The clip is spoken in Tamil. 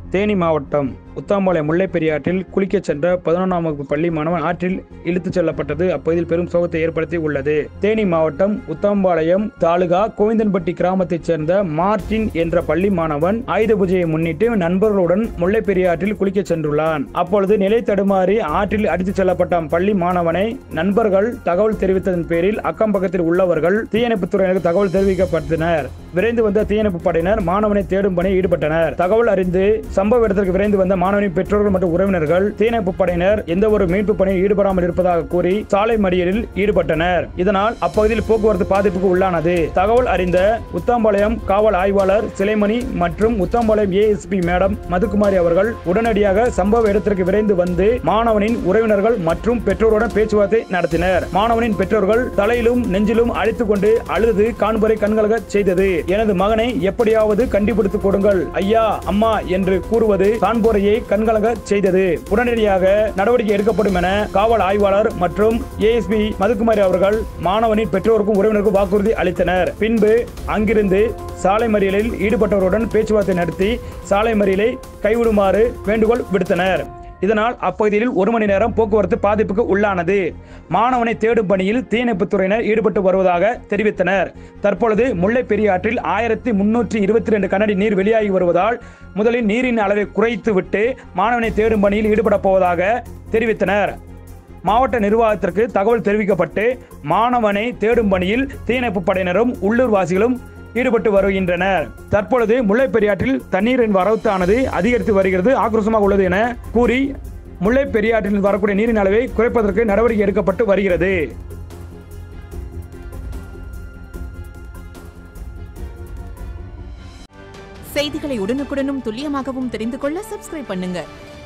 தேனி மாவட்டம் உத்தாம்பாளையம் முல்லைப் பெரியாற்றில் குளிக்கச் சென்ற பதினொன்றாம் வகுப்பு பள்ளி மாணவன் ஆற்றில் இழுத்துச் செல்லப்பட்டது அப்பகுதியில் பெரும் சோகத்தை ஏற்படுத்தி உள்ளது தேனி மாவட்டம் உத்தாம்பாளையம் தாலுகா கோவிந்தன்பட்டி கிராமத்தைச் சேர்ந்த மார்டின் என்ற பள்ளி மாணவன் ஆயுத பூஜையை முன்னிட்டு நண்பர்களுடன் முல்லைப் பெரியாற்றில் குளிக்கச் சென்றுள்ளான் அப்பொழுது நிலை தடுமாறி ஆற்றில் அடித்துச் செல்லப்பட்ட பள்ளி மாணவனை நண்பர்கள் தகவல் தெரிவித்ததன் பேரில் அக்கம் பக்கத்தில் உள்ளவர்கள் தீயணைப்புத் துறையினருக்கு தகவல் தெரிவிக்கப்பட்டனர் விரைந்து வந்த தீயணைப்பு படையினர் மாணவனை தேடும் பணியில் ஈடுபட்டனர் தகவல் அறிந்து சம்பவ இடத்திற்கு விரைந்து வந்த மாணவனின் பெற்றோர்கள் மற்றும் உறவினர்கள் தீயணைப்பு படையினர் எந்த ஒரு மீட்பு பணியில் ஈடுபடாமல் இருப்பதாக கூறி சாலை மறியலில் ஈடுபட்டனர் இதனால் அப்பகுதியில் போக்குவரத்து பாதிப்புக்கு உள்ளானது தகவல் அறிந்த உத்தாம்பாளையம் காவல் ஆய்வாளர் சிலைமணி மற்றும் உத்தாம்பாளையம் ஏஎஸ்பி மேடம் மதுகுமாரி அவர்கள் உடனடியாக சம்பவ இடத்திற்கு விரைந்து வந்து மாணவனின் உறவினர்கள் மற்றும் பெற்றோருடன் பேச்சுவார்த்தை நடத்தினர் மாணவனின் பெற்றோர்கள் தலையிலும் நெஞ்சிலும் அழைத்துக் கொண்டு அழுது காண்பரை கண்கலக செய்தது எனது மகனை எப்படியாவது கண்டுபிடித்துக் கொடுங்கள் ஐயா அம்மா என்று கூறுவது காண்போரையை கண்கலங்க செய்தது உடனடியாக நடவடிக்கை எடுக்கப்படும் என காவல் ஆய்வாளர் மற்றும் ஏஎஸ்பி மதுக்குமாரி அவர்கள் மாணவனின் பெற்றோருக்கும் உறவினருக்கும் வாக்குறுதி அளித்தனர் பின்பு அங்கிருந்து சாலை மறியலில் ஈடுபட்டவருடன் பேச்சுவார்த்தை நடத்தி சாலை மறியலை கைவிடுமாறு வேண்டுகோள் விடுத்தனர் இதனால் அப்பகுதியில் ஒரு மணி நேரம் போக்குவரத்து பாதிப்புக்கு உள்ளானது மாணவனை தேடும் பணியில் தீயணைப்புத் துறையினர் ஈடுபட்டு வருவதாக தெரிவித்தனர் தற்பொழுது முல்லை பெரியாற்றில் ஆயிரத்தி முன்னூற்றி இருபத்தி ரெண்டு கனடி நீர் வெளியாகி வருவதால் முதலில் நீரின் அளவை குறைத்து விட்டு மாணவனை தேடும் பணியில் ஈடுபடப் போவதாக தெரிவித்தனர் மாவட்ட நிர்வாகத்திற்கு தகவல் தெரிவிக்கப்பட்டு மாணவனை தேடும் பணியில் தீயணைப்பு படையினரும் உள்ளூர் வாசிகளும் ஈடுபட்டு வருகின்றனர் தற்பொழுது முல்லைப் பெரியாற்றில் தண்ணீரின் வரவுத்தானது அதிகரித்து வருகிறது ஆக்ரோஷமாக உள்ளது என கூறி முல்லைப் பெரியாற்றில் வரக்கூடிய நீரின் அளவை குறைப்பதற்கு நடவடிக்கை எடுக்கப்பட்டு வருகிறது செய்திகளை உடனுக்குடனும் துல்லியமாகவும் தெரிந்து கொள்ள சப்ஸ்கிரைப் பண்ணுங்க